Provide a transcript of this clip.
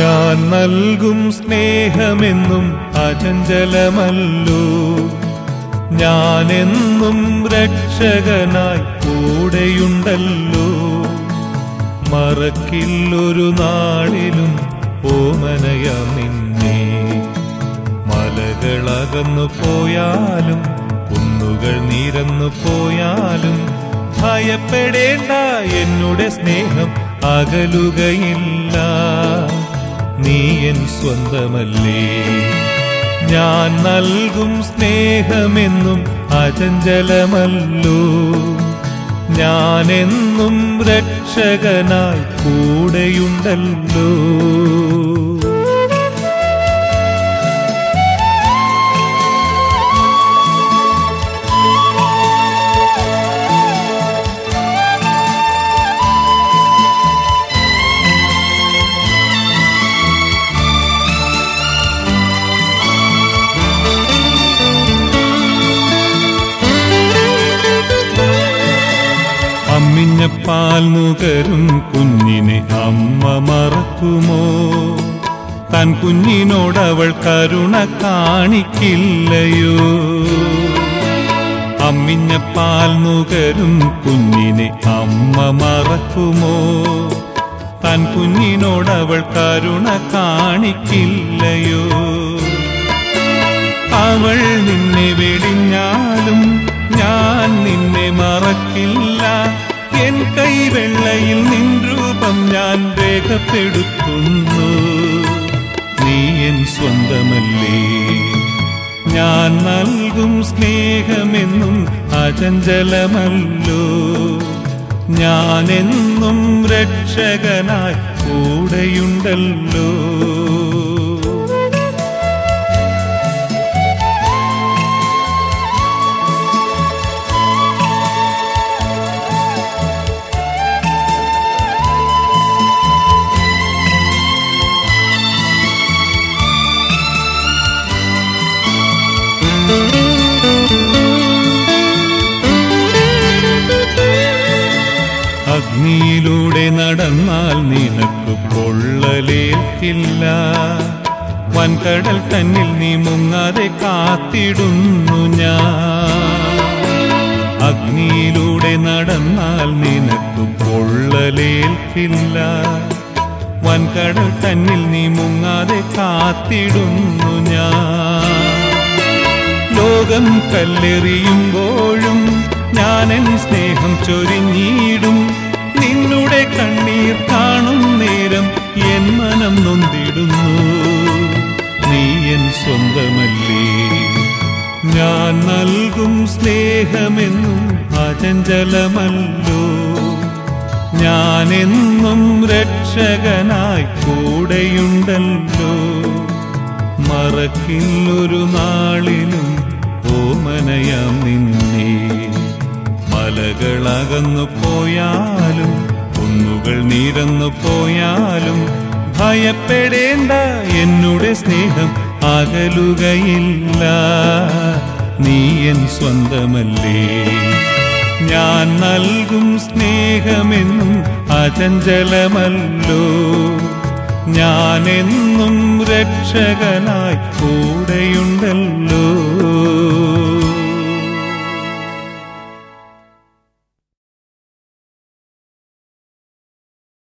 ഞാൻ നൽകും സ്നേഹമെന്നും അചഞ്ചലമല്ലോ ഞാനെന്നും രക്ഷകനായി കൂടെയുണ്ടല്ലോ മറക്കില്ലൊരു നാളിലും ഓമനയാം നിന്നെ മലകളകന്നു പോയാലും കുന്നുകൾ നിരന്നു പോയാലും ഭയപ്പെടേണ്ട എന്നുടെ സ്നേഹം അകലുകയില്ല നീ എൻ സ്വന്തമല്ലേ ഞാൻ നൽകും സ്നേഹമെന്നും അചഞ്ചലമല്ലോ ഞാനെന്നും രക്ഷകനായി കൂടെയുണ്ടല്ലോ അമ്മിഞ്ഞ പാൽ നുകരും കുഞ്ഞിനെ അമ്മ മറക്കുമോ താൻ കുഞ്ഞിനോടവൾ കരുണ കാണിക്കില്ലയോ അമ്മിഞ്ഞ പാൽ നുകരും കുഞ്ഞിനെ അമ്മ മറക്കുമോ താൻ കുഞ്ഞിനോടവൾ കരുണ കാണിക്കില്ലയോ അവൾ നിന്നെ വെടിഞ്ഞാലും ഞാൻ നിന്നെ മറക്കില്ല എൻ കൈവെള്ളയിൽ നിൻ രൂപം ഞാൻ രേഖപ്പെടുത്തുന്നു നീ എൻ സ്വന്തമല്ലേ ഞാൻ നൽകും സ്നേഹമെന്നും അചഞ്ചലമല്ലോ ഞാനെന്നും രക്ഷകനായി കൂടെയുണ്ടല്ലോ അഗ്നിയിലൂടെ നടന്നാൽ നിനക്ക് പൊള്ളലേൽക്കില്ല വൻകടൽ തന്നിൽ നീ മുങ്ങാതെ കാത്തിടുന്നു ഞാൻ അഗ്നിയിലൂടെ നടന്നാൽ നിനക്ക് പൊള്ളലേൽക്കില്ല വൻകടൽ തന്നിൽ നീ മുങ്ങാതെ കാത്തിടുന്നു ഞാൻ ലോകം കല്ലെറിയുമ്പോഴും ഞാനെൻ സ്നേഹം ചൊരിഞ്ഞിടും നിന്നുടെ കണ്ണീർ കാണും നേരം എൻ മനം നൊന്തിടുന്നു നീ എൻ സ്വന്തമല്ലേ ഞാൻ നൽകും സ്നേഹമെന്നും അചഞ്ചലമല്ലോ ഞാനെന്നും രക്ഷകനായി കൂടെയുണ്ടല്ലോ മറക്കില്ലൊരു നാളിലും ഓമനയാം നിന്നെ മലകളകന്നു പോയാലും കുന്നുകൾ നിരന്നു പോയാലും ഭയപ്പെടേണ്ട എന്നുടെ സ്നേഹം അകലുകയില്ല നീ എൻ സ്വന്തമല്ലേ ഞാൻ നൽകും സ്നേഹമെന്നും അചഞ്ചലമല്ലോ ഞാനെന്നും രക്ഷകനായി കൂടെയുണ്ടല്ലോ